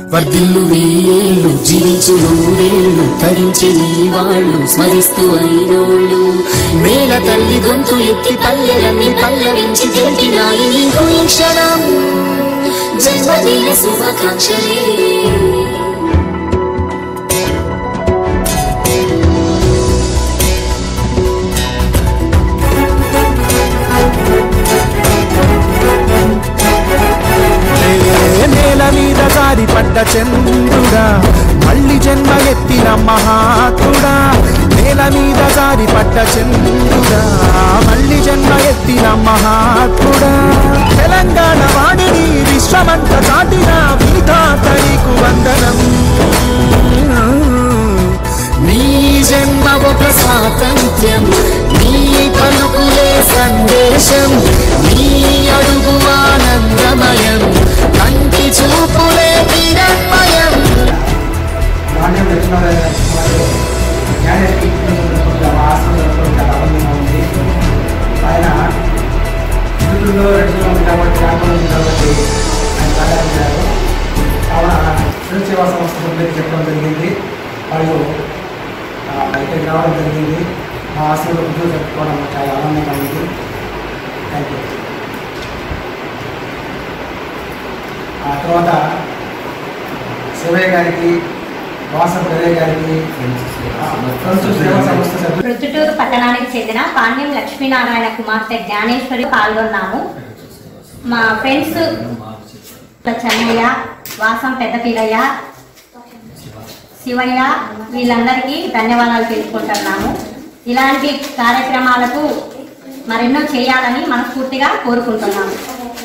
వర్ధిల్లు వెయ్యేళ్ళు జీవించు నూరేళ్ళు తరించి నీ వాళ్ళు స్మరిస్తూ అయినోళ్ళు నేల తల్లి గొంతు ఎత్తి పల్లెలన్నీ పల్లవించి గెలిపినాయి నీకు ఈ క్షణం జన్మదిన శుభాకాంక్షలే ఏ నేల మీద జారి పడ్డ చంద్రుడా మళ్ళీ జన్మ ఎత్తిన మహాత్ముడా నేల మీద జారి పడ్డ చంద్రుడా మళ్ళీ జన్మ ఎత్తిన మహాత్ముడా తెలంగాణ వాణిని విశ్వమంత చాటిన విధాతనికు వందనం నీ జన్మ ఒక స్వాతంత్ర్యం నీ పలుకులే సందేశం నీ అడుగు ఆనందమయం కంటి చూపులే కిరణ్మయం నాణ్యం లక్ష్మీనారాయణ వారు జ్ఞానేశ్వరి ఆశ్రమంలో చాలా ఆనందంగా ఉంది ఆయన ఇరుకుల్లో రెండు ఉంది కాబట్టి ఆనందం ఉంది కాబట్టి ఆయన ప్రారంభించారు కావున స్వయం సేవా సంస్థ సభ్యులకు చెప్పడం జరిగింది మరియు ఆ, ఇక్కడికి రావడం జరిగింది మా ఆశ్రమంలో ఉద్యోగం జరుపుకోవడం మాకు చాలా ఆనందంగా ఉంది థ్యాంక్ యూ ఆ తర్వాత శివయ్య గారికి వాసవ రవయ్య గారికి ఆ, ఫ్రెండ్స్ సేవా సంస్థ సభ్యులు ప్రొద్దుటూరు పట్టణానికి చెందిన పాణ్యం లక్ష్మీనారాయణ కుమార్తె జ్ఞానేశ్వరి పాల్గొన్నాము మా ఫ్రెండ్స్ చెన్నయ్య వాసం పెద్దపీరయ్య శివయ్య వీళ్ళందరికీ ధన్యవాదాలు తెలుపుకుంటున్నాము ఇలాంటి కార్యక్రమాలకు మరెన్నో చేయాలని మనస్ఫూర్తిగా కోరుకుంటున్నాము